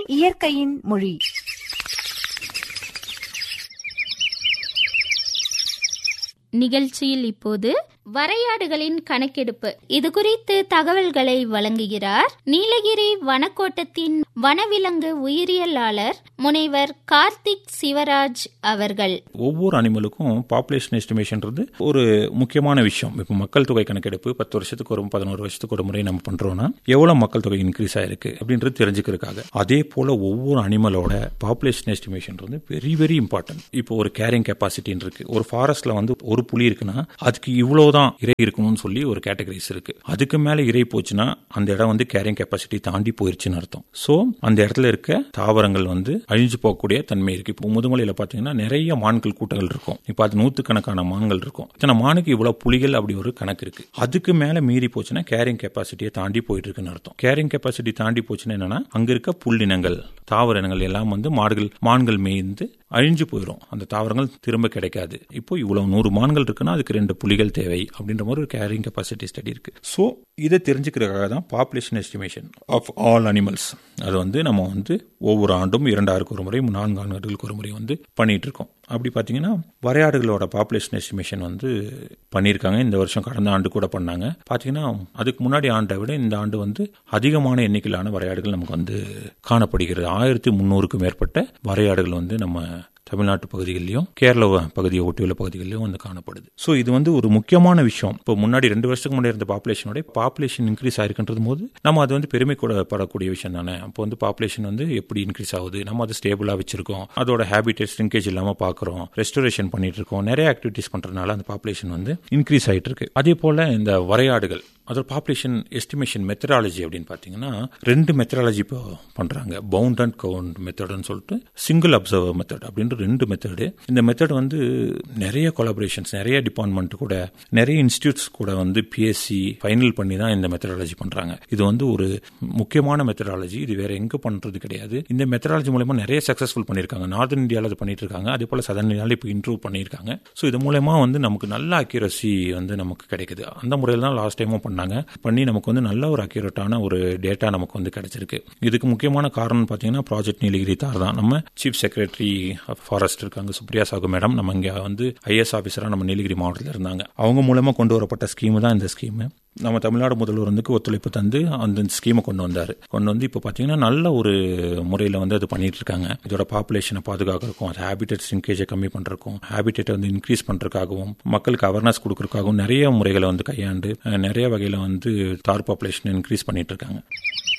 இயற்கையின் மொழி நிகழ்ச்சியில் இப்போது வரையாடுகளின் கணக்கெடுப்பு இது குறித்து தகவல்களை வழங்குகிறார் நீலகிரி வனக்கோட்டத்தின் வனவிலங்கு உயிரியலாளர் முனைவர் கார்த்திக் சிவராஜ் அவர்கள் ஒவ்வொரு அனிமலுக்கும் பாப்புலேஷன் எஸ்டிமேஷன்றது ஒரு முக்கியமான விஷயம் இப்போ மக்கள் தொகை கணக்கெடுப்பு பத்து வருஷத்துக்கு ஒரு பதினோரு வருஷத்துக்கு ஒரு முறை நம்ம பண்றோம்னா எவ்வளவு மக்கள் தொகை இன்க்ரீஸ் ஆயிருக்கு அப்படின்றது தெரிஞ்சுக்கிறதுக்காக அதே போல ஒவ்வொரு அனிமலோட பாப்புலேஷன் எஸ்டிமேஷன் வந்து வெரி வெரி இம்பார்ட்டன்ட் இப்போ ஒரு கேரிங் கெப்பாசிட்டின்னு இருக்கு ஒரு ஃபாரஸ்ட்ல வந்து ஒரு புலி இருக்குன்னா அதுக்கு இவ்வளவுதான் இறை இருக்கணும்னு சொல்லி ஒரு கேட்டகரிஸ் இருக்கு அதுக்கு மேல இறை போச்சுன்னா அந்த இடம் வந்து கேரிங் கெப்பாசிட்டி தாண்டி போயிருச்சுன்னு அர்த்தம் சோ அந்த இடத்துல இருக்க தாவரங்கள் வந்து அழிஞ்சு போகக்கூடிய தன்மை இருக்கு இப்போ முதுமலையில பாத்தீங்கன்னா நிறைய மான்கள் கூட்டங்கள் இருக்கும் இப்போ அது நூத்துக்கணக்கான மான்கள் இருக்கும் இத்தனை மானுக்கு இவ்வளவு புலிகள் அப்படி ஒரு கணக்கு இருக்கு அதுக்கு மேல மீறி போச்சுன்னா கேரிங் கெப்பாசிட்டியை தாண்டி போயிட்டு இருக்குன்னு அர்த்தம் கேரிங் கெப்பாசிட்டி தாண்டி போச்சுன்னா என்னன்னா அங்க இருக்க புல்லினங்கள் தாவர இனங்கள் எல்லாம் வந்து மாடுகள் மான்கள் மேய்ந்து அழிஞ்சு போயிடும் அந்த தாவரங்கள் திரும்ப கிடைக்காது இப்போ இவ்வளவு நூறு மான்கள் இருக்குன்னா அதுக்கு ரெண்டு புலிகள் தேவை அப்படின்ற மாதிரி ஒரு கேரிங் கெப்பாசிட்டி ஸ்டடி இருக்கு ஸோ இதை தெரிஞ்சுக்கிறதுக்காக தான் population estimation of all animals அது வந்து நம்ம வந்து ஒவ்வொரு ஆண்டும் இரண்டாயிரக்கு ஒரு முறை நான்கு ஆண்டுகளுக்கு ஒரு முறை வந்து பண்ணிட்டு இருக்கோம் அப்படி பார்த்தீங்கன்னா வரையாடுகளோட பாப்புலேஷன் எஸ்டிமேஷன் வந்து பண்ணியிருக்காங்க இந்த வருஷம் கடந்த ஆண்டு கூட பண்ணாங்க பார்த்தீங்கன்னா அதுக்கு முன்னாடி ஆண்டை விட இந்த ஆண்டு வந்து அதிகமான எண்ணிக்கையிலான வரையாடுகள் நமக்கு வந்து காணப்படுகிறது ஆயிரத்தி முந்நூறுக்கும் மேற்பட்ட வரையாடுகள் வந்து நம்ம தமிழ்நாட்டு பகுதிகளிலும் கேரள பகுதியை ஒட்டியுள்ள பகுதிகளிலும் வந்து காணப்படுது ஸோ இது வந்து ஒரு முக்கியமான விஷயம் இப்போ முன்னாடி ரெண்டு வருஷத்துக்கு முன்னாடி இருந்த பாப்புலேஷனோட பாப்புலேஷன் இன்க்ரீஸ் ஆயிருக்குன்றது போது நம்ம அது வந்து பெருமை கூட படக்கூடிய விஷயம் தானே அப்போ வந்து பாப்புலேஷன் வந்து எப்படி இன்க்ரீஸ் ஆகுது நம்ம அது ஸ்டேபிளா வச்சிருக்கோம் அதோட ஹேபிடேட் லிங்கேஜ் இல்லாம பாக்குறோம் ரெஸ்டரேஷன் பண்ணிட்டு இருக்கோம் நிறைய ஆக்டிவிட்டிஸ் பண்றதுனால அந்த பாப்புலேஷன் வந்து இன்க்ரீஸ் ஆயிட்டு இருக்கு அதே போல இந்த வரையாடுகள் அதோட பாப்புலேஷன் எஸ்டிமேஷன் மெத்தடாலஜி அப்படின்னு பார்த்தீங்கன்னா ரெண்டு மெத்தடாலஜி இப்போ பண்ணுறாங்க பவுண்ட் அண்ட் கவுண்ட் மெத்தட்னு சொல்லிட்டு சிங்கிள் அப்சர்வர் மெத்தட் அப்படின்ற ரெண்டு மெத்தடு இந்த மெத்தட் வந்து நிறைய கொலாபரேஷன்ஸ் நிறைய டிபார்ட்மெண்ட் கூட நிறைய இன்ஸ்டியூட்ஸ் கூட வந்து பிஎஸ்சி ஃபைனல் பண்ணி தான் இந்த மெத்தடாலஜி பண்ணுறாங்க இது வந்து ஒரு முக்கியமான மெத்தடாலஜி இது வேற எங்கே பண்ணுறது கிடையாது இந்த மெத்தடாலஜி மூலயமா நிறைய சக்ஸஸ்ஃபுல் பண்ணியிருக்காங்க நார்தன் இந்தியாவில் அது பண்ணிட்டு இருக்காங்க அதே போல் சதன் இந்தியாவில் இப்போ இன்ட்ரூவ் பண்ணியிருக்காங்க ஸோ இது மூலயமா வந்து நமக்கு நல்ல அக்யூரசி வந்து நமக்கு கிடைக்குது அந்த முறையில் தான் லாஸ்ட் டைமும் பண்ணாங்க பண்ணி நமக்கு வந்து நல்ல ஒரு அக்யூரேட்டான ஒரு டேட்டா நமக்கு வந்து கிடைச்சிருக்கு இதுக்கு முக்கியமான காரணம் பார்த்தீங்கன்னா ப்ராஜெக்ட் நீலகிரி தார் தான் நம்ம சீஃப் செக்ரட்டரி ஃபாரஸ்ட் இருக்காங்க சுப்ரியா சாகு மேடம் நம்ம இங்கே வந்து ஐஎஸ் ஆஃபீஸராக நம்ம நீலகிரி மாவட்டத்தில் இருந்தாங்க அவங்க மூலமாக கொண்டு வரப்பட்ட ஸ்கீமு தான் இந்த ஸ்கீமு நம்ம தமிழ்நாடு முதல்வர் வந்து ஒத்துழைப்பு தந்து அந்த ஸ்கீமை கொண்டு வந்தார் கொண்டு வந்து இப்போ பார்த்தீங்கன்னா நல்ல ஒரு முறையில் வந்து அது பண்ணிட்டு இருக்காங்க இதோட பாப்புலேஷனை பாதுகாக்கிறதுக்கும் அது ஹேபிடேட் சிங்கேஜை கம்மி பண்ணுறதுக்கும் ஹேபிடேட்டை வந்து இன்க்ரீஸ் பண்ணுறதுக்காகவும் மக்களுக்கு அவேர்னஸ் கொடுக்கறதுக்காகவும் நிறைய முறைகளை வந்து கையாண்டு நிறைய வகையில் வந்து தார் பாப்புலேஷன் இன்க்ரீஸ் பண்ணிட்டு இருக்காங்க